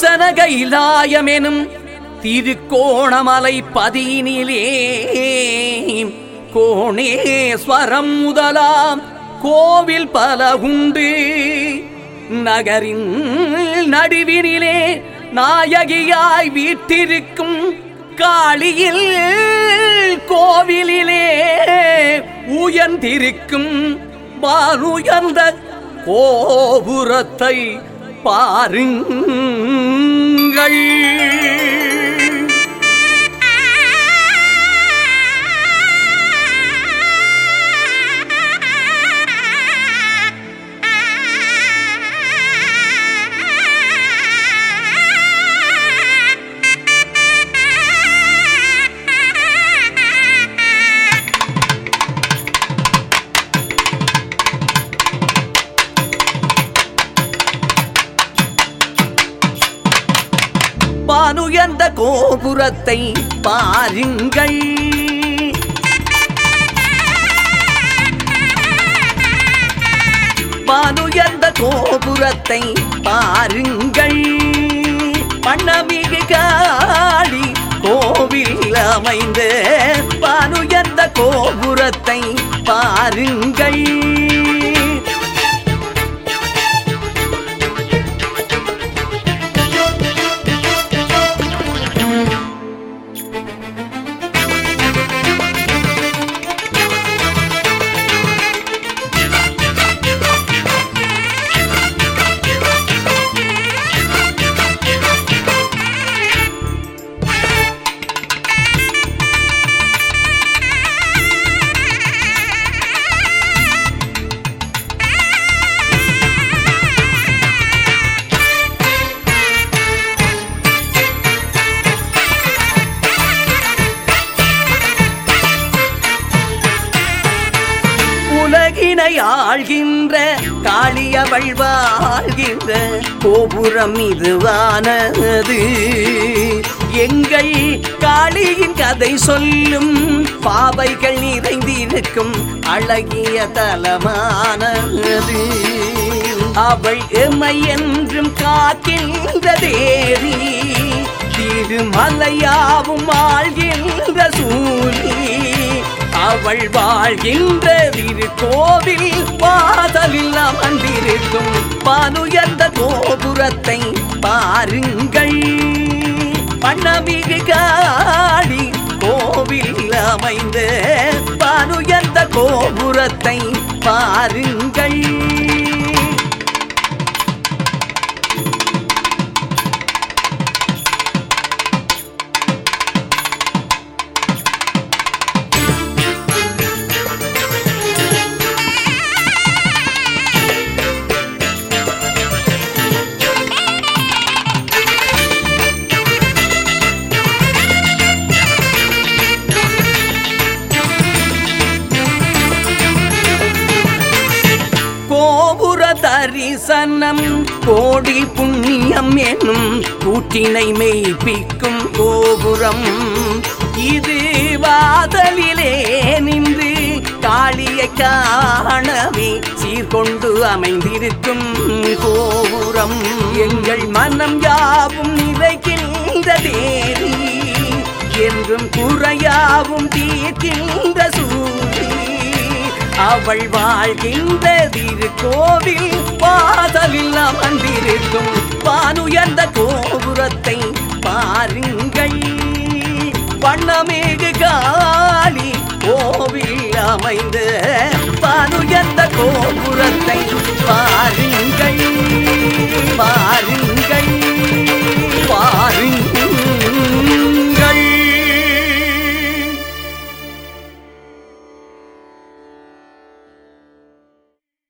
ஈசன கைலாயமெனும் திருக்கோணமலை பதியினிலே கோணேஸ்வரம் முதலாம் கோவில் பல உண்டு நகரின் நடுவினிலே நாயகியாய் வீட்டிருக்கும் காளியில் கோவிலிலே உயர்ந்திருக்கும் பாருயர்ந்த கோபுரத்தை பாருங்கள் பானுயர்ந்த கோபுரத்தை பாருங்கள் பானுயர்ந்த கோபுரத்தை பாருங்கள் பண்ணமிகு காளி கோவில் அமைந்த பானுயர்ந்த கோபுரத்தை பாருங்கள் உலகினை ஆள்கின்ற காளியவள் வாழ்கின்ற கோபுரம் இதுவானது எங்கள் காளியின் கதை சொல்லும் பாவைகள் நிறைந்திருக்கும் அழகிய தலமானது அவள் எமை என்றும் காக்கின்ற தேவி திருமலையாவும் ஆள்கின்ற சூழி அவள் வாழ்கின்ற திருக்கோவில் வாசலில் அமர்ந்திருக்கும் பானுயர்ந்த கோபுரத்தை பாருங்கள் பண்ணமிகு காடி கோவில் அமைந்த பானுயர்ந்த கோபுரத்தை பாருங்கள் கோபுர தரிசனம் கோடி புண்ணியம் என்னும் கூட்டினை மெய்ப்பிக்கும் கோபுரம் இது வாதலிலே நின்று காளியை காணவே சீர்கொண்டு அமைந்திருக்கும் கோபுரம் எங்கள் மனம் யாவும் நிறைக்கின்ற தேவி என்றும் குறையாவும் தீர்க்கின்ற சூழி அவள் வாழ்கின்ற திருக்கோவில் வாசலில் அமர்ந்திருக்கும் வானுயர்ந்த கோபுரத்தை பாருங்கள் வண்ணமேகு காளி கோவில் அமைந்த